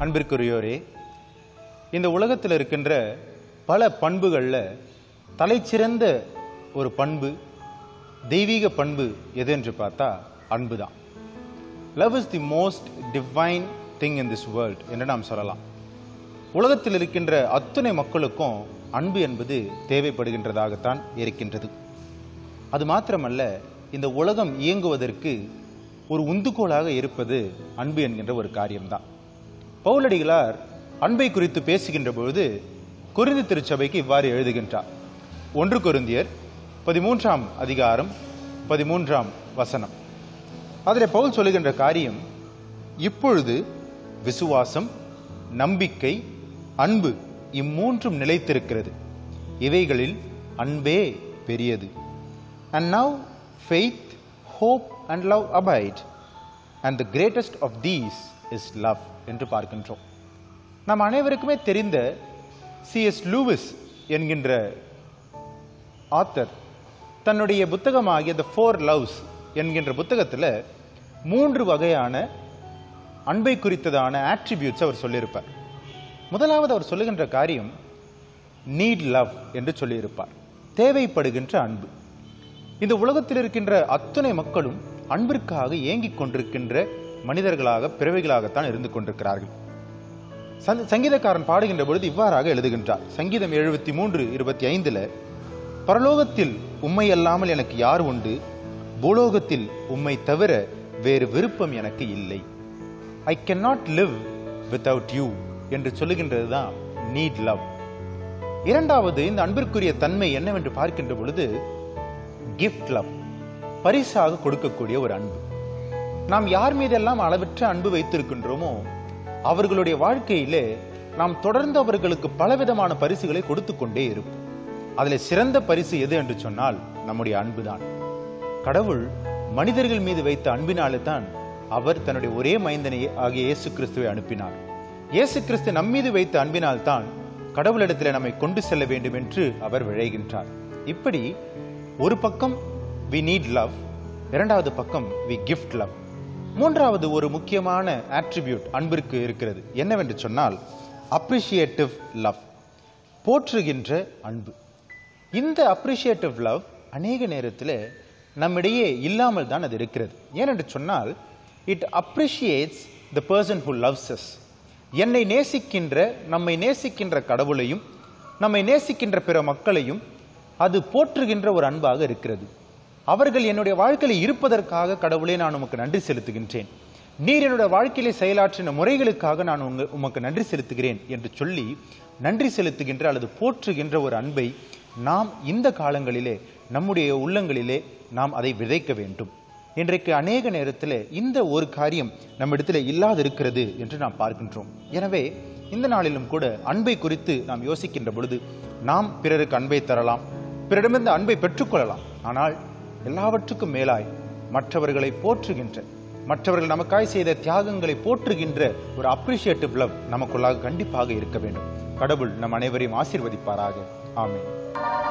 அன்பிற்குரியோரே இந்த உலகத்தில் இருக்கின்ற பல பண்புகளில் தலைச்சிறந்த ஒரு பண்பு தெய்வீக பண்பு எது என்று பார்த்தா அன்பு தான் love is the most divine thing in this world என்று நாம் சொல்லலாம் உலகத்தில் இருக்கின்ற அத்துணை மக்களுக்கும் அன்பு என்பது தேவைப்படுகின்றதாகத்தான் இருக்கின்றது அது மாத்திரமல்ல இந்த உலகம் இயங்குவதற்கு ஒரு உந்துகோலாக இருப்பது அன்பு என்கின்ற ஒரு காரியம்தான் பவுலடிகளார் அன்பை குறித்து பேசுகின்ற பொழுது கொரிந்து திருச்சபைக்கு இவ்வாறு எழுதுகின்றார் ஒன்று கொரிந்தியர் பதிமூன்றாம் அதிகாரம் பதிமூன்றாம் வசனம் அதில் பவுல் சொல்லுகின்ற காரியம் இப்பொழுது விசுவாசம் நம்பிக்கை அன்பு இம்மூன்றும் நிலைத்திருக்கிறது இவைகளில் அன்பே பெரியது and now faith hope and love abide and the greatest of these is love என்று பார்க்கின்றோம் நம் அனைவருக்குமே தெரிந்த சிஎஸ் லூவிஸ் என்கின்ற ஆத்தர் தன்னுடைய புத்தகமாகிய த ஃபோர் லவ்ஸ் என்கின்ற புத்தகத்தில் மூன்று வகையான அன்பை குறித்ததான ஆட்ரிபியூட்ஸ் அவர் சொல்லியிருப்பார் முதலாவது அவர் சொல்லுகின்ற காரியம் நீட் லவ் என்று சொல்லியிருப்பார் தேவைப்படுகின்ற அன்பு இந்த உலகத்தில் இருக்கின்ற அத்துணை மக்களும் அன்பிற்காக ஏங்கிக் கொண்டிருக்கின்ற மனிதர்களாக பிறவைகளாகத்தான் இருந்து கொண்டிருக்கிறார்கள் சங்க- சங்கீதக்காரன் பாடுகின்ற பொழுது இவ்வாறாக எழுதுகின்றார் சங்கீதம் எழுபத்தி மூன்று இருபத்தி ஐந்துல பரலோகத்தில் உம்மை அல்லாமல் எனக்கு யார் உண்டு பூலோகத்தில் உம்மை தவிர வேறு விருப்பம் எனக்கு இல்லை ஐ cannot live without you என்று சொல்லுகின்றது தான் நீட் லவ் இரண்டாவது இந்த அன்பிற்குரிய தன்மை என்னவென்று பார்க்கின்ற பொழுது கிஃப்ட் லவ் பரிசாக கொடுக்கக்கூடிய ஒரு அன்பு நாம் யார் மீதெல்லாம் அளவற்ற அன்பு வைத்திருக்கின்றோமோ அவர்களுடைய வாழ்க்கையிலே நாம் தொடர்ந்து அவர்களுக்கு பலவிதமான பரிசுகளை கொடுத்து கொண்டே இருப்போம் அதில் சிறந்த பரிசு எது என்று சொன்னால் நம்முடைய அன்புதான் கடவுள் மனிதர்கள் மீது வைத்த அன்பினாலே தான் அவர் தன்னுடைய ஒரே மைந்தனை ஆகிய இயேசு கிறிஸ்துவை அனுப்பினார் இயேசு கிறிஸ்து நம் மீது வைத்த அன்பினால் தான் கடவுளிடத்தில் நம்மை கொண்டு செல்ல வேண்டும் என்று அவர் விழைகின்றார் இப்படி ஒரு பக்கம் வி நீட் லவ் இரண்டாவது பக்கம் வி கிஃப்ட் லவ் மூன்றாவது ஒரு முக்கியமான ஆட்ரிபியூட் அன்பிற்கு இருக்கிறது என்னவென்று சொன்னால் அப்ரிஷியேட்டிவ் லவ் போற்றுகின்ற அன்பு இந்த அப்ரிஷியேட்டிவ் லவ் அநேக நேரத்தில் நம்மிடையே இல்லாமல் தான் அது இருக்கிறது ஏனென்று சொன்னால் it appreciates the person who loves us என்னை நேசிக்கின்ற நம்மை நேசிக்கின்ற கடவுளையும் நம்மை நேசிக்கின்ற பிற மக்களையும் அது போற்றுகின்ற ஒரு அன்பாக இருக்கிறது அவர்கள் என்னுடைய வாழ்க்கையில் இருப்பதற்காக கடவுளே நான் உமக்கு நன்றி செலுத்துகின்றேன் நீர் என்னுடைய வாழ்க்கையிலே செயலாற்றின முறைகளுக்காக நான் உங்க- உமக்கு நன்றி செலுத்துகிறேன் என்று சொல்லி நன்றி செலுத்துகின்ற அல்லது போற்றுகின்ற ஒரு அன்பை நாம் இந்த காலங்களிலே நம்முடைய உள்ளங்களிலே நாம் அதை விதைக்க வேண்டும் இன்றைக்கு அநேக நேரத்தில் இந்த ஒரு காரியம் நம்மிடத்தில் இல்லாதிருக்கிறது என்று நாம் பார்க்கின்றோம் எனவே இந்த நாளிலும் கூட அன்பை குறித்து நாம் யோசிக்கின்ற பொழுது நாம் பிறருக்கு அன்பை தரலாம் பிறரிடமிருந்து அன்பை பெற்றுக்கொள்ளலாம் ஆனால் எல்லாவற்றுக்கும் மேலாய் மற்றவர்களை போற்றுகின்ற மற்றவர்கள் நமக்காய் செய்த தியாகங்களை போற்றுகின்ற ஒரு அப்ரிஷியேட்டிவ் லவ் நமக்குள்ளாக கண்டிப்பாக இருக்க வேண்டும் கடவுள் நம் அனைவரையும் ஆசீர்வதிப்பாராக ஆமென்